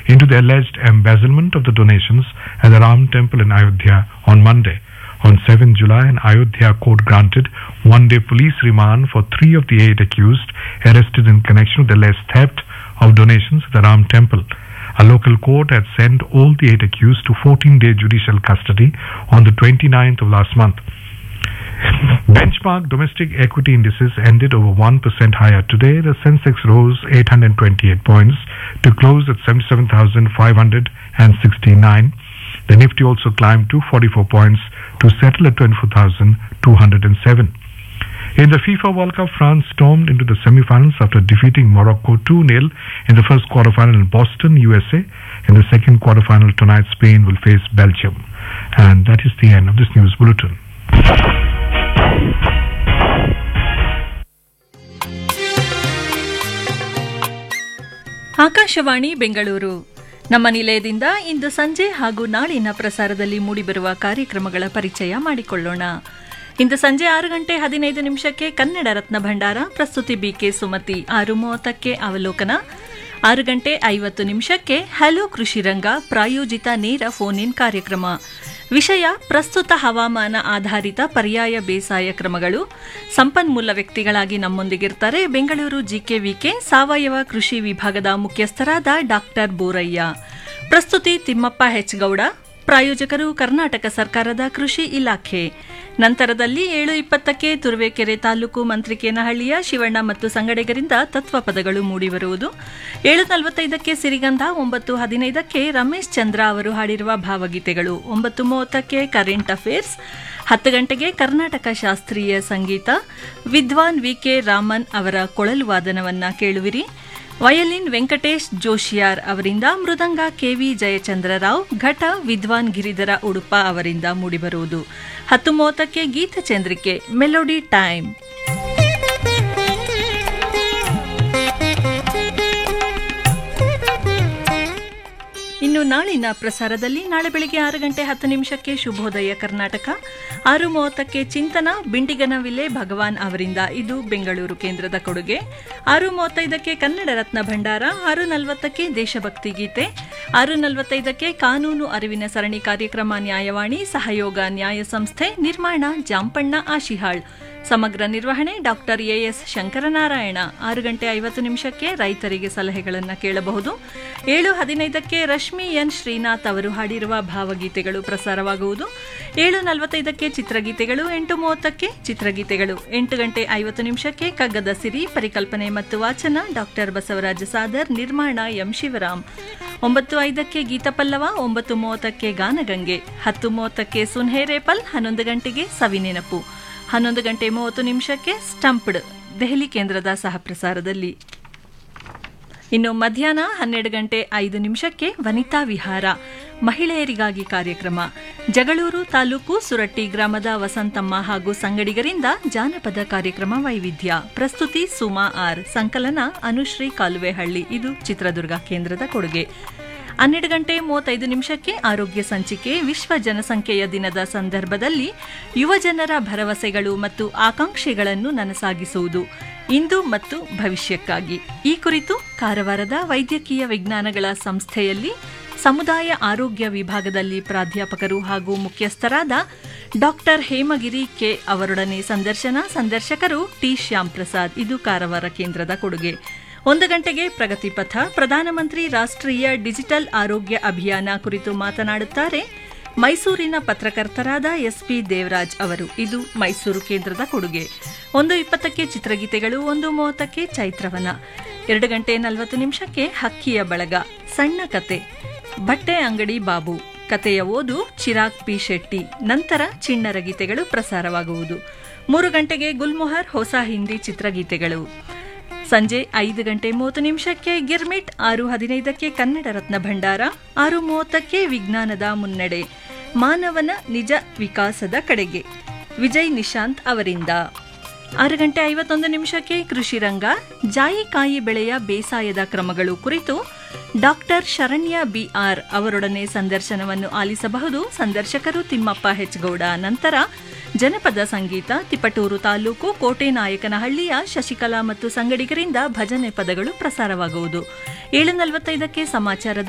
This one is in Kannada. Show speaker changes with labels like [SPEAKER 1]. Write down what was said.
[SPEAKER 1] into the alleged embezzlement of the donations at the Ram Temple in Ayodhya on Monday. On 7 July, an Ayodhya court granted one-day police remand for three of the eight accused arrested in connection with the alleged theft of donations at the Ram Temple. A local court had sent all the eight accused to 14-day judicial custody on the 29th of last month. Benchmark domestic equity indices ended over 1% higher today. The Sensex rose 828 points to close at 77,569. The Nifty also climbed 244 points to settle at 24,207. In the FIFA World Cup, France stormed into the semi-finals after defeating Morocco 2-0 in the first quarterfinal in Boston, USA. In the second quarterfinal tonight, Spain will face Belgium. And that is the end of this news bulletin.
[SPEAKER 2] Akashvani Bengaluru ನಮ್ಮ ನಿಲಯದಿಂದ ಇಂದು ಸಂಜೆ ಹಾಗೂ ನಾಳಿನ ಪ್ರಸಾರದಲ್ಲಿ ಮೂಡಿಬರುವ ಕಾರ್ಯಕ್ರಮಗಳ ಪರಿಚಯ ಮಾಡಿಕೊಳ್ಳೋಣ ಇಂದು ಸಂಜೆ ಆರು ಗಂಟೆ ಹದಿನೈದು ನಿಮಿಷಕ್ಕೆ ಕನ್ನಡ ರತ್ನ ಭಂಡಾರ ಪ್ರಸ್ತುತಿ ಬಿಕೆ ಸುಮತಿ ಆರು ಮೂವತ್ತಕ್ಕೆ ಅವಲೋಕನ ಆರು ಗಂಟೆ ಐವತ್ತು ನಿಮಿಷಕ್ಕೆ ಹಲೋ ಕೃಷಿ ರಂಗ ಪ್ರಾಯೋಜಿತ ನೇರ ಫೋನ್ ಇನ್ ಕಾರ್ಯಕ್ರಮ ವಿಷಯ ಪ್ರಸ್ತುತ ಹವಾಮಾನ ಆಧಾರಿತ ಪರ್ಯಾಯ ಬೇಸಾಯ ಕ್ರಮಗಳು ಸಂಪನ್ಮೂಲ ವ್ಯಕ್ತಿಗಳಾಗಿ ನಮ್ಮೊಂದಿಗಿರ್ತಾರೆ ಬೆಂಗಳೂರು ಜಿಕೆವಿಕೆ ಸಾವಯವ ಕೃಷಿ ವಿಭಾಗದ ಮುಖ್ಯಸ್ಥರಾದ ಡಾಕ್ಟರ್ ಬೋರಯ್ಯ ಪ್ರಸ್ತುತಿ ತಿಮ್ಮಪ್ಪ ಹೆಚ್ಗೌಡ ಪ್ರಾಯೋಜಕರು ಕರ್ನಾಟಕ ಸರ್ಕಾರದ ಕೃಷಿ ಇಲಾಖೆ ನಂತರದಲ್ಲಿ ಏಳು ಇಪ್ಪತ್ತಕ್ಕೆ ತುರುವೇಕೆರೆ ತಾಲೂಕು ಮಂತ್ರಿಕೇನಹಳ್ಳಿಯ ಶಿವಣ್ಣ ಮತ್ತು ಸಂಗಡಿಗರಿಂದ ತತ್ವಪದಗಳು ಮೂಡಿಬರುವುದು ಏಳು ನಲವತ್ತೈದಕ್ಕೆ ಸಿರಿಗಂಧ ಒಂಬತ್ತು ಹದಿನೈದಕ್ಕೆ ರಮೇಶ್ ಚಂದ್ರ ಅವರು ಹಾಡಿರುವ ಭಾವಗೀತೆಗಳು ಒಂಬತ್ತು ಮೂವತ್ತಕ್ಕೆ ಕರೆಂಟ್ ಅಫೇರ್ಸ್ ಹತ್ತು ಗಂಟೆಗೆ ಕರ್ನಾಟಕ ಶಾಸ್ತ್ರೀಯ ಸಂಗೀತ ವಿದ್ವಾನ್ ವಿಕೆ ರಾಮನ್ ಅವರ ಕೊಳಲು ವಾದನವನ್ನ ಕೇಳುವಿರಿ ವಯಲಿನ್ ವೆಂಕಟೇಶ್ ಜೋಶಿಯಾರ್ ಅವರಿಂದ ಮೃದಂಗ ಕೆವಿ ಜಯಚಂದ್ರರಾವ್ ಘಟ ವಿದ್ವಾನ್ ಗಿರಿಧರ ಉಡುಪ ಅವರಿಂದ ಮೂಡಿಬರುವುದು ಹತ್ತು ಮೂವತ್ತಕ್ಕೆ ಗೀತಚಂದ್ರಿಕೆ ಮೆಲೋಡಿ ಟೈಮ್ ಇನ್ನು ನಾಳಿನ ಪ್ರಸಾರದಲ್ಲಿ ನಾಳೆ ಬೆಳಿಗ್ಗೆ ಆರು ಗಂಟೆ ಹತ್ತು ನಿಮಿಷಕ್ಕೆ ಶುಭೋದಯ ಕರ್ನಾಟಕ ಆರು ಮೂವತ್ತಕ್ಕೆ ಚಿಂತನ ಬಿಂಡಿಗನವಿಲೆ ಭಗವಾನ್ ಅವರಿಂದ ಇದು ಬೆಂಗಳೂರು ಕೇಂದ್ರದ ಕೊಡುಗೆ ಆರು ಮೂವತ್ತೈದಕ್ಕೆ ಕನ್ನಡ ರತ್ನ ಭಂಡಾರ ಆರು ನಲವತ್ತಕ್ಕೆ ದೇಶಭಕ್ತಿ ಗೀತೆ ಆರು ನಲವತ್ತೈದಕ್ಕೆ ಕಾನೂನು ಅರಿವಿನ ಸರಣಿ ಕಾರ್ಯಕ್ರಮ ನ್ಯಾಯವಾಣಿ ಸಹಯೋಗ ನ್ಯಾಯ ಸಂಸ್ಥೆ ನಿರ್ಮಾಣ ಜಾಂಪಣ್ಣ ಆಶಿಹಾಳ್ ಸಮಗ್ರ ನಿರ್ವಹಣೆ ಡಾಕ್ಟರ್ ಎಎಸ್ ಶಂಕರನಾರಾಯಣ ಆರು ಗಂಟೆ ಐವತ್ತು ನಿಮಿಷಕ್ಕೆ ರೈತರಿಗೆ ಸಲಹೆಗಳನ್ನು ಕೇಳಬಹುದು ಏಳು ಹದಿನೈದಕ್ಕೆ ರಶ್ಮಿ ಎನ್ ಶ್ರೀನಾಥ್ ಅವರು ಹಾಡಿರುವ ಭಾವಗೀತೆಗಳು ಪ್ರಸಾರವಾಗುವುದು ಏಳು ನಲವತ್ತೈದಕ್ಕೆ ಚಿತ್ರಗೀತೆಗಳು ಎಂಟು ಮೂವತ್ತಕ್ಕೆ ಚಿತ್ರಗೀತೆಗಳು ಎಂಟು ಗಂಟೆ ಐವತ್ತು ನಿಮಿಷಕ್ಕೆ ಕಗ್ಗದ ಸಿರಿ ಪರಿಕಲ್ಪನೆ ಮತ್ತು ವಾಚನ ಡಾಕ್ಟರ್ ಬಸವರಾಜ ಸಾದರ್ ನಿರ್ಮಾಣ ಎಂ ಶಿವರಾಮ್ ಒಂಬತ್ತು ಐದಕ್ಕೆ ಗೀತಪಲ್ಲವ ಒಂಬತ್ತು ಮೂವತ್ತಕ್ಕೆ ಗಾನಗಂಗೆ ಹತ್ತು ಮೂವತ್ತಕ್ಕೆ ಸುನ್ಹೇರೇಪಲ್ ಹನ್ನೊಂದು ಗಂಟೆಗೆ ಸವಿನೆನಪು ಹನ್ನೊಂದು ಗಂಟೆ ಮೂವತ್ತು ನಿಮಿಷಕ್ಕೆ ಸ್ಟಂಪ್ಡ್ ದೆಹಲಿ ಕೇಂದ್ರದ ಸಹಪ್ರಸಾರದಲ್ಲಿ ಇನ್ನು ಮಧ್ಯಾಹ್ನ ಹನ್ನೆರಡು ಗಂಟೆ ಐದು ನಿಮಿಷಕ್ಕೆ ವನಿತಾ ವಿಹಾರ ಮಹಿಳೆಯರಿಗಾಗಿ ಕಾರ್ಯಕ್ರಮ ಜಗಳೂರು ತಾಲೂಕು ಸುರಟ್ಟಿ ಗ್ರಾಮದ ವಸಂತಮ್ಮ ಹಾಗೂ ಸಂಗಡಿಗರಿಂದ ಜಾನಪದ ಕಾರ್ಯಕ್ರಮ ವೈವಿಧ್ಯ ಪ್ರಸ್ತುತಿ ಸುಮಾ ಆರ್ ಸಂಕಲನ ಅನುಶ್ರೀ ಕಾಲುವೆಹಳ್ಳಿ ಇದು ಚಿತ್ರದುರ್ಗ ಕೇಂದ್ರದ ಕೊಡುಗೆ ಹನ್ನೆರಡು ಗಂಟೆ ಮೂವತ್ತೈದು ನಿಮಿಷಕ್ಕೆ ಆರೋಗ್ಯ ಸಂಚಿಕೆ ವಿಶ್ವ ಜನಸಂಖ್ಯೆಯ ದಿನದ ಸಂದರ್ಭದಲ್ಲಿ ಯುವಜನರ ಭರವಸೆಗಳು ಮತ್ತು ಆಕಾಂಕ್ಷೆಗಳನ್ನು ನನಸಾಗಿಸುವುದು ಇಂದು ಮತ್ತು ಭವಿಷ್ಯಕ್ಕಾಗಿ ಈ ಕುರಿತು ಕಾರವಾರದ ವೈದ್ಯಕೀಯ ವಿಜ್ಞಾನಗಳ ಸಂಸ್ಥೆಯಲ್ಲಿ ಸಮುದಾಯ ಆರೋಗ್ಯ ವಿಭಾಗದಲ್ಲಿ ಪ್ರಾಧ್ಯಾಪಕರು ಹಾಗೂ ಮುಖ್ಯಸ್ಥರಾದ ಡಾಕ್ಟರ್ ಹೇಮಗಿರಿ ಕೆ ಅವರೊಡನೆ ಸಂದರ್ಶನ ಸಂದರ್ಶಕರು ಟಿ ಶ್ಯಾಮ್ ಪ್ರಸಾದ್ ಇದು ಕಾರವಾರ ಕೇಂದ್ರದ ಕೊಡುಗೆ ಒಂದು ಗಂಟೆಗೆ ಪ್ರಗತಿ ಪಥ ಪ್ರಧಾನಮಂತ್ರಿ ರಾಷ್ಟ್ರೀಯ ಡಿಜಿಟಲ್ ಆರೋಗ್ಯ ಅಭಿಯಾನ ಕುರಿತು ಮಾತನಾಡುತ್ತಾರೆ ಮೈಸೂರಿನ ಪತ್ರಕರ್ತರಾದ ಎಸ್ಪಿ ದೇವರಾಜ್ ಅವರು ಇದು ಮೈಸೂರು ಕೇಂದ್ರದ ಕೊಡುಗೆ ಒಂದು ಇಪ್ಪತ್ತಕ್ಕೆ ಚಿತ್ರಗೀತೆಗಳು ಒಂದು ಮೂವತ್ತಕ್ಕೆ ಚೈತ್ರವನ ಎರಡು ಗಂಟೆ ನಲವತ್ತು ನಿಮಿಷಕ್ಕೆ ಹಕ್ಕಿಯ ಬಳಗ ಸಣ್ಣ ಕತೆ ಬಟ್ಟೆ ಅಂಗಡಿ ಬಾಬು ಕತೆಯ ಓದು ಚಿರಾಗ್ ಪಿ ಶೆಟ್ಟಿ ನಂತರ ಚಿಣ್ಣರ ಗೀತೆಗಳು ಪ್ರಸಾರವಾಗುವುದು ಮೂರು ಗಂಟೆಗೆ ಗುಲ್ಮೊಹರ್ ಹೊಸ ಹಿಂದಿ ಚಿತ್ರಗೀತೆಗಳು ಸಂಜೆ ಐದು ಗಂಟೆ ಮೂವತ್ತು ನಿಮಿಷಕ್ಕೆ ಗಿರ್ಮಿಟ್ ಆರು ಹದಿನೈದಕ್ಕೆ ಕನ್ನಡ ರತ್ನ ಭಂಡಾರ ಆರು ಮೂವತ್ತಕ್ಕೆ ವಿಜ್ಞಾನದ ಮುನ್ನಡೆ ಮಾನವನ ನಿಜ ವಿಕಾಸದ ಕಡೆಗೆ ವಿಜಯ್ ನಿಶಾಂತ್ ಅವರಿಂದ ಆರು ಗಂಟೆ ಐವತ್ತೊಂದು ನಿಮಿಷಕ್ಕೆ ಕೃಷಿ ರಂಗ ಜಾಯಿಕಾಯಿ ಬೆಳೆಯ ಬೇಸಾಯದ ಕ್ರಮಗಳು ಕುರಿತು ಡಾಕ್ಟರ್ ಶರಣ್ಯ ಬಿಆರ್ ಅವರೊಡನೆ ಸಂದರ್ಶನವನ್ನು ಆಲಿಸಬಹುದು ಸಂದರ್ಶಕರು ತಿಮ್ಮಪ್ಪ ಹೆಚ್ಗೌಡ ನಂತರ ಜನಪದ ಸಂಗೀತ ತಿಪಟೂರು ತಾಲೂಕು ಕೋಟೆನಾಯಕನಹಳ್ಳಿಯ ಶಶಿಕಲಾ ಮತ್ತು ಸಂಗಡಿಗರಿಂದ ಭಜನೆ ಪದಗಳು ಪ್ರಸಾರವಾಗುವುದು ಏಳು ನಲವತ್ತೈದಕ್ಕೆ ಸಮಾಚಾರದ